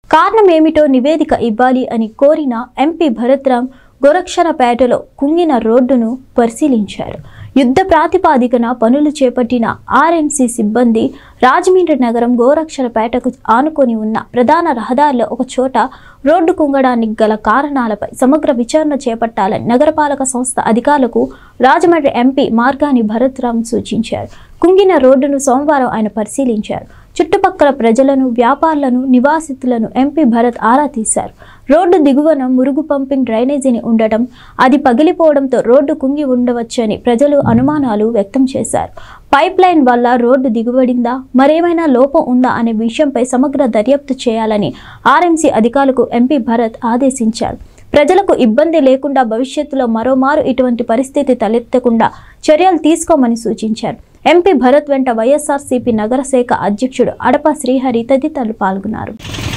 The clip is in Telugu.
కారణం ఏమిటో నివేదిక ఇవ్వాలి అని కోరిన ఎంపీ భరత్రామ్ గోరక్షరపేటలో కుంగిన రోడ్డును పరిశీలించారు యుద్ధ ప్రాతిపాదికన పనులు చేపట్టిన ఆర్ఎంసీ సిబ్బంది రాజమండ్రి నగరం గోరక్షరపేటకు ఆనుకొని ఉన్న ప్రధాన రహదారిలో ఒక చోట రోడ్డు కుంగడానికి గల కారణాలపై సమగ్ర విచారణ చేపట్టాలని నగరపాలక సంస్థ అధికారులకు రాజమండ్రి ఎంపీ మార్గాని భరత్రామ్ సూచించారు కుంగిన రోడ్డును సోమవారం ఆయన పరిశీలించారు చుట్టుపక్కల ప్రజలను వ్యాపారులను నివాసితులను ఎంపీ భరత్ ఆరా తీశారు రోడ్డు దిగువన మురుగు పంపింగ్ డ్రైనేజీని ఉండటం అది పగిలిపోవడంతో రోడ్డు కుంగి ఉండవచ్చని ప్రజలు అనుమానాలు వ్యక్తం చేశారు పైప్ లైన్ వల్ల రోడ్డు దిగుబడిందా మరేమైనా లోపం ఉందా అనే విషయంపై సమగ్ర దర్యాప్తు చేయాలని ఆర్ఎంసీ అధికారులకు ఎంపీ భరత్ ఆదేశించారు ప్రజలకు ఇబ్బంది లేకుండా భవిష్యత్తులో మరోమారు ఇటువంటి పరిస్థితి తలెత్తకుండా చర్యలు తీసుకోమని సూచించారు ఎంపీ భరత్ వెంట వైఎస్ఆర్సీపీ నగర శాఖ అధ్యక్షుడు అడప శ్రీహరి తదితరులు పాల్గొన్నారు